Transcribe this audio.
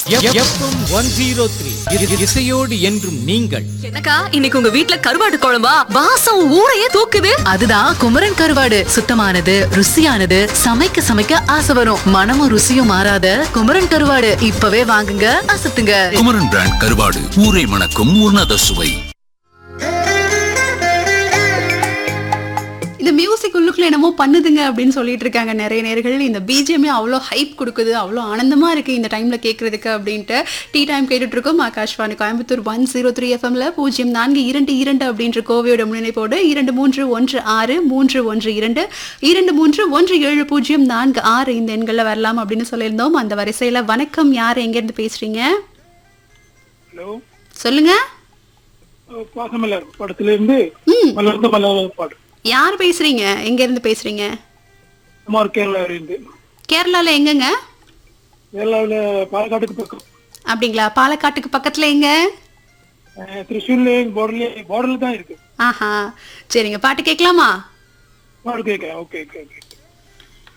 FM one zero three இசையோடு என்றும் நீங்கள் என்னக்கா இன்னைக்கு உங்க வீட்ல கருவாடு குழம்பா வாசம் ஊரையே தூக்குது அதுதான் குமரன் கருவாடு சுத்தமானது ருசியானது சமைக்க சமைக்க ஆசை வரும் மனமும் ருசியும் மாறாத குமரன் கருவாடு இப்பவே வாங்குங்க அசத்துங்க குமரன் பிராண்ட் கருவாடு ஊரை மணக்கும் உன்னத சுவை இந்த மியூசிக் உள்ளுக்குள்ள என்னமோ பண்ணுதுங்க அப்படின்னு சொல்லிட்டு இருக்காங்க நிறைய நேர்கள் இந்த பிஜிஎம்ஏ அவ்வளோ ஹைப் கொடுக்குது அவ்வளோ ஆனந்தமா இருக்கு இந்த டைம்ல கேட்கறதுக்கு அப்படின்ட்டு டீ டைம் கேட்டுட்டு இருக்கோம் Akashvani Coimbatore one zero three எஃப்எம்ல பூஜ்ஜியம் நான்கு இரண்டு இரண்டு அப்படின்ற கோவையோட முன்னிணைப்போடு இரண்டு மூன்று ஒன்று ஆறு மூன்று ஒன்று இரண்டு இரண்டு மூன்று ஒன்று ஏழு பூஜ்ஜியம் நான்கு ஆறு இந்த எண்களில் வரலாம் அப்படின்னு சொல்லியிருந்தோம் அந்த வரிசையில வணக்கம் யார் எங்கேருந்து பேசுறீங்க ஹலோ சொல்லுங்க பாசமலர் படத்திலிருந்து ம் மலர்ந்த மலர் பாடு யார் பேசுறீங்க எங்க இருந்து பேசுறீங்க குமார் கேரளா இருந்து கேரளால எங்கங்க கேரளாவில் பாலக்காட்டுக்கு பக்கம் அப்படிங்களா பாலக்காட்டுக்கு பக்கத்துல எங்க அஹ், திருச்சூர்ல பார்டர்ல பார்டர்ல தான் இருக்கு ஆஹா சரிங்க பாட்டு கேட்கலாமா பாடு கேட்க ஓகே ஓகே ஓகே